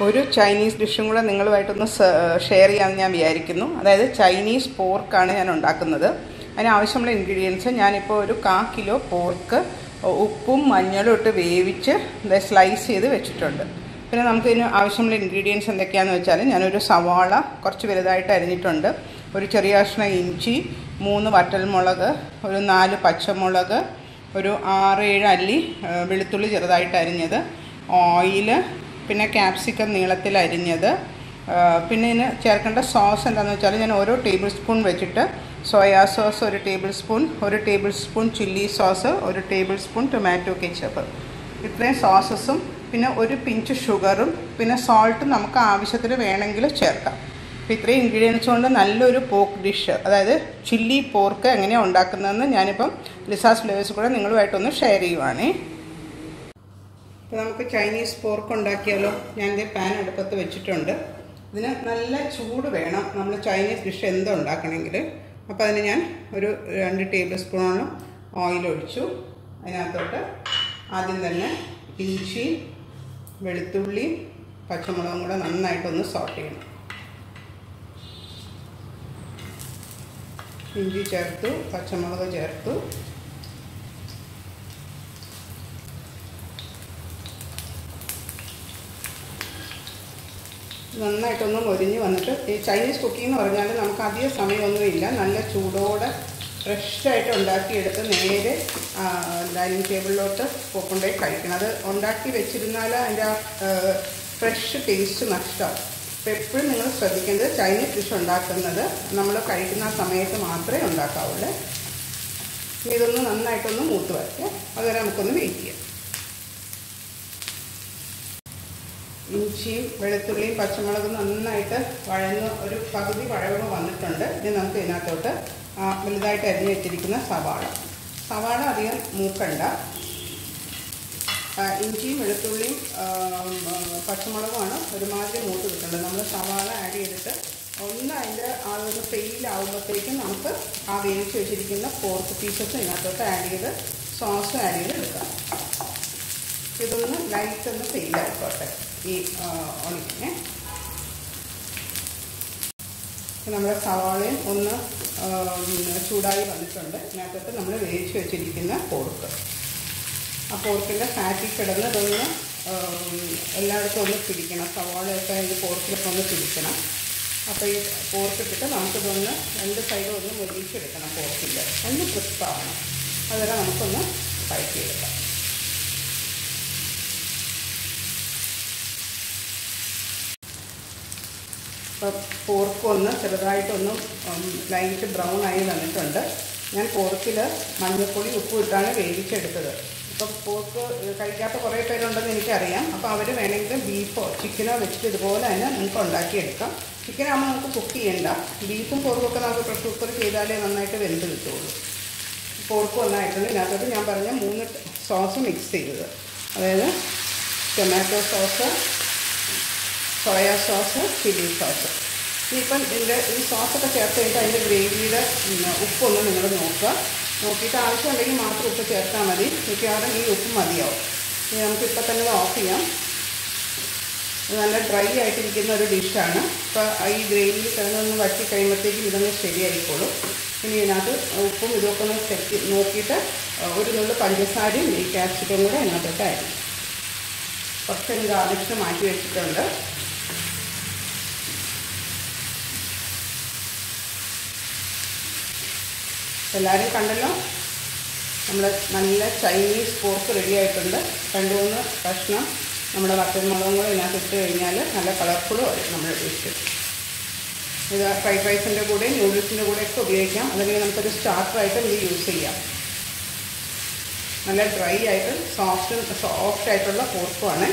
ഒരു ചൈനീസ് ഡിഷും കൂടെ നിങ്ങളുമായിട്ടൊന്ന് ഷെയർ ചെയ്യാമെന്ന് ഞാൻ വിചാരിക്കുന്നു അതായത് ചൈനീസ് പോർക്കാണ് ഞാൻ ഉണ്ടാക്കുന്നത് അതിന് ആവശ്യമുള്ള ഇൻഗ്രീഡിയൻസ് ഞാനിപ്പോൾ ഒരു കാ കിലോ പോർക്ക് ഉപ്പും മഞ്ഞളും ഇട്ട് വേവിച്ച് സ്ലൈസ് ചെയ്ത് വെച്ചിട്ടുണ്ട് പിന്നെ നമുക്ക് ഇതിന് ആവശ്യമുള്ള ഇൻഗ്രീഡിയൻസ് എന്തൊക്കെയാണെന്ന് വെച്ചാൽ ഞാനൊരു സവാള കുറച്ച് വലുതായിട്ട് അരിഞ്ഞിട്ടുണ്ട് ഒരു ചെറിയ കഷ്ണം ഇഞ്ചി മൂന്ന് വറ്റൽമുളക് ഒരു നാല് പച്ചമുളക് ഒരു ആറ് ഏഴ് അല്ലി ആ, വെളുത്തുള്ളി ചെറുതായിട്ട് അരിഞ്ഞത് ഓയില് പിന്നെ ക്യാപ്സിക്കം നീളത്തിൽ അരിഞ്ഞത് ആ, പിന്നെ ഇതിന് ചേർക്കേണ്ട സോസ് എന്താണെന്ന് വെച്ചാൽ ഞാൻ ഓരോ ടേബിൾ സ്പൂൺ വെച്ചിട്ട് സോയാ സോസ് ഒരു ടേബിൾ സ്പൂൺ ഒരു ടേബിൾ സ്പൂൺ ചില്ലി സോസ് ഒരു ടേബിൾ സ്പൂൺ ടൊമാറ്റോ കെച്ചപ്പ് ഇത്രയും സോസസും പിന്നെ ഒരു പിഞ്ച് ഷുഗറും പിന്നെ സോൾട്ടും നമുക്ക് ആവശ്യത്തിന് വേണമെങ്കിൽ ചേർക്കാം അപ്പോൾ ഇത്രയും ഇൻഗ്രീഡിയൻസ് കൊണ്ട് നല്ലൊരു പോർക്ക് ഡിഷ് അതായത് ചില്ലി പോർക്ക് എങ്ങനെയാണ് ഉണ്ടാക്കുന്നതെന്ന് ഞാനിപ്പം ലിസാസ് ഫ്ലേവേഴ്സ് കൂടെ നിങ്ങളുമായിട്ടൊന്ന് ഷെയർ ചെയ്യുവാണേ ഇപ്പോൾ നമുക്ക് ചൈനീസ് പോർക്ക് ഉണ്ടാക്കിയാലോ ഞാൻ ഇതേ പാൻ അടുപ്പത്ത് വെച്ചിട്ടുണ്ട് ഇതിന് നല്ല ചൂട് വേണം നമ്മൾ ചൈനീസ് ഡിഷ് എന്തോ ഉണ്ടാക്കണമെങ്കിൽ അപ്പോൾ അതിന് ഞാൻ ഒരു രണ്ട് ടേബിൾ സ്പൂണോളം ഓയിൽ ഒഴിച്ചു അതിനകത്തോട്ട് ആദ്യം തന്നെ ഇഞ്ചി വെളുത്തുള്ളി പച്ചമുളകും കൂടെ നന്നായിട്ടൊന്ന് സോട്ട് ചെയ്യണം ഇഞ്ചി ചേർത്തു പച്ചമുളക് ചേർത്തു നന്നായിട്ടൊന്ന് മൊരിഞ്ഞ് വന്നിട്ട് ഈ ചൈനീസ് കുക്കിംഗ് എന്ന് പറഞ്ഞാൽ നമുക്ക് അധിക സമയമൊന്നുമില്ല നല്ല ചൂടോടെ ഫ്രഷായിട്ട് ഉണ്ടാക്കിയെടുത്ത് നേരെ ഡൈനിങ് ടേബിളിലോട്ട് കൊണ്ടുപോയി കഴിക്കണം അത് ഉണ്ടാക്കി വെച്ചിരുന്നാൽ അതിൻ്റെ ആ ഫ്രഷ് ടേസ്റ്റ് നഷ്ടമാവും അപ്പോൾ എപ്പോഴും നിങ്ങൾ ശ്രദ്ധിക്കേണ്ടത് ചൈനീസ് ഡിഷ് ഉണ്ടാക്കുന്നത് നമ്മൾ കഴിക്കുന്ന ആ സമയത്ത് മാത്രമേ ഉണ്ടാക്കാവുള്ളൂ ഇനി ഇതൊന്ന് നന്നായിട്ടൊന്ന് മൂത്ത് വരട്ടെ അതുവരെ നമുക്കൊന്ന് വെയിറ്റ് ചെയ്യാം ഇഞ്ചിയും വെളുത്തുള്ളിയും പച്ചമുളകും നന്നായിട്ട് വഴന്ന് ഒരു പകുതി വഴവ് വന്നിട്ടുണ്ട് ഇനി നമുക്ക് ഇതിനകത്തോട്ട് ആ വലുതായിട്ട് അരിഞ്ഞ് വെച്ചിരിക്കുന്ന സവാള സവാള അധികം മൂക്കണ്ട ആ, ഇഞ്ചിയും വെളുത്തുള്ളിയും ആ, ആ, പച്ചമുളകുമാണ് ഒരുമാതിരി മൂത്ത് കിട്ടുന്നത് നമ്മൾ സവാള ആഡ് ചെയ്തിട്ട് ഒന്ന് അതിൻ്റെ ആ ഒരു ഫെയിലാവുമ്പോഴത്തേക്കും നമുക്ക് ആ വേവിച്ച് വെച്ചിരിക്കുന്ന പോർക്ക് പീസസ് ഇതിനകത്തോട്ട് ആഡ് ചെയ്ത് സോസ് ആഡ് ചെയ്ത് എടുക്കാം ഇതൊന്ന് ലൈറ്റ് ഒന്ന് ഫെയിലായിക്കോട്ടെ ഈ ഒണിക്കിനെ നമ്മുടെ സവാളയും ഒന്ന് ആ, ചൂടായി വന്നിട്ടുണ്ട് ഇതിനകത്തോട്ട് നമ്മൾ വേവിച്ച് വെച്ചിരിക്കുന്ന പോർക്ക് ആ പോർക്കിൻ്റെ ഫാറ്റിൽ കിടന്ന് ഇതൊന്ന് ആ, എല്ലായിടത്തും ഒന്ന് പിടിക്കണം സവാളയൊക്കെ ഈ പോർക്കിലൊക്കെ ഒന്ന് പിടിക്കണം അപ്പോൾ ഈ പോർക്ക് ഇട്ടിട്ട് നമുക്കിതൊന്ന് രണ്ട് സൈഡും ഒന്ന് മുരിച്ചെടുക്കണം പോർക്കിൻ്റെ ഒന്ന് ക്രിസ്പാവണം അതുവരെ നമുക്കൊന്ന് വഴറ്റിയെടുക്കാം ഇപ്പോൾ പോർക്ക് ഒന്ന് ചെറുതായിട്ടൊന്ന് ലൈറ്റ് ബ്രൗൺ ആയി വന്നിട്ടുണ്ട് ഞാൻ പോർക്കിൽ മഞ്ഞൾപ്പൊടി ഉപ്പും ഇട്ടാണ് വേവിച്ചെടുത്തത് ഇപ്പോൾ പോർക്ക് കഴിക്കാത്ത കുറേ പേരുണ്ടെന്ന് എനിക്കറിയാം അപ്പോൾ അവർ വേണമെങ്കിൽ ബീഫോ ചിക്കനോ വെച്ചിട്ട് ഇതുപോലെ തന്നെ നിങ്ങൾക്ക് ഉണ്ടാക്കിയെടുക്കാം ചിക്കനാകുമ്പോൾ നമുക്ക് കുക്ക് ചെയ്യണ്ട ബീഫും പോർക്കും ഒക്കെ നമുക്ക് പ്രഷർ കുക്കർ ചെയ്താലേ നന്നായിട്ട് വെന്ത് കിട്ടുള്ളൂ പോർക്ക് ഒന്നായിട്ടുണ്ട് ഇതിനകത്തോട്ട് ഞാൻ പറഞ്ഞ മൂന്ന് സോസ് മിക്സ് ചെയ്തത് അതായത് tomato sauce soya sauce chilli sauce ഇനിയിപ്പം ഇതിൻ്റെ ഈ സോസൊക്കെ ചേർത്ത് കഴിഞ്ഞിട്ട് അതിൻ്റെ ഗ്രേവിയുടെ ഉം, ഉപ്പൊന്ന് നിങ്ങൾ നോക്കുക നോക്കിയിട്ട് ആവശ്യമുണ്ടെങ്കിൽ മാത്രം ഉപ്പ് ചേർത്താൽ മതി മിക്കവാറും ഈ ഉപ്പ് മതിയാവും ഇനി നമുക്ക് ഇപ്പം തന്നെ ഇത് ഓഫ് ചെയ്യാം ഇത് നല്ല ഡ്രൈ ആയിട്ടിരിക്കുന്ന ഒരു ഡിഷാണ് അപ്പോൾ ഈ ഗ്രേവിയിൽ കിടന്നൊന്ന് വറ്റി കഴിയുമ്പോഴത്തേക്കും ഇതൊന്ന് ശരിയായിക്കോളും ഇനി ഇതിനകത്ത് ഉപ്പും ഇതൊക്കെ ഒന്ന് സെറ്റ് നോക്കിയിട്ട് ഒരു നുള്ളു പഞ്ചസാരയും ഈ ക്യാപ്സിക്കം കൂടെ ഇതിനകത്തോട്ട് ആയിരിക്കും കുറച്ച് ഗാർണിഷിന് മാറ്റി വെച്ചിട്ടുണ്ട് എല്ലാവരും കണ്ടല്ലോ നമ്മൾ നല്ല ചൈനീസ് പോർക്ക് റെഡി ആയിട്ടുണ്ട് രണ്ട് മൂന്ന് കഷ്ണം നമ്മുടെ വറ്റൽമുളകും കൂടെ ഇതിനകത്ത് ഇട്ട് കഴിഞ്ഞാൽ നല്ല കളർഫുള്ളും വരും നമ്മുടെ ഡിഷ് ഇത് ഫ്രൈഡ് റൈസിൻ്റെ കൂടെ നൂഡിൽസിൻ്റെ കൂടെ ഒക്കെ ഉപയോഗിക്കാം അല്ലെങ്കിൽ നമുക്കൊരു സ്റ്റാർട്ടറായിട്ടും ഇത് യൂസ് ചെയ്യാം നല്ല ഡ്രൈ ആയിട്ട് സോഫ്റ്റ് സോഫ്റ്റ് ആയിട്ടുള്ള പോർക്കുമാണ്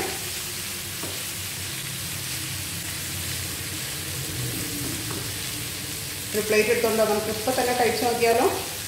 ഒരു പ്ലേറ്റ് എടുത്തുകൊണ്ട് നമുക്ക് ഇപ്പം തന്നെ കഴിച്ച് നോക്കിയാലോ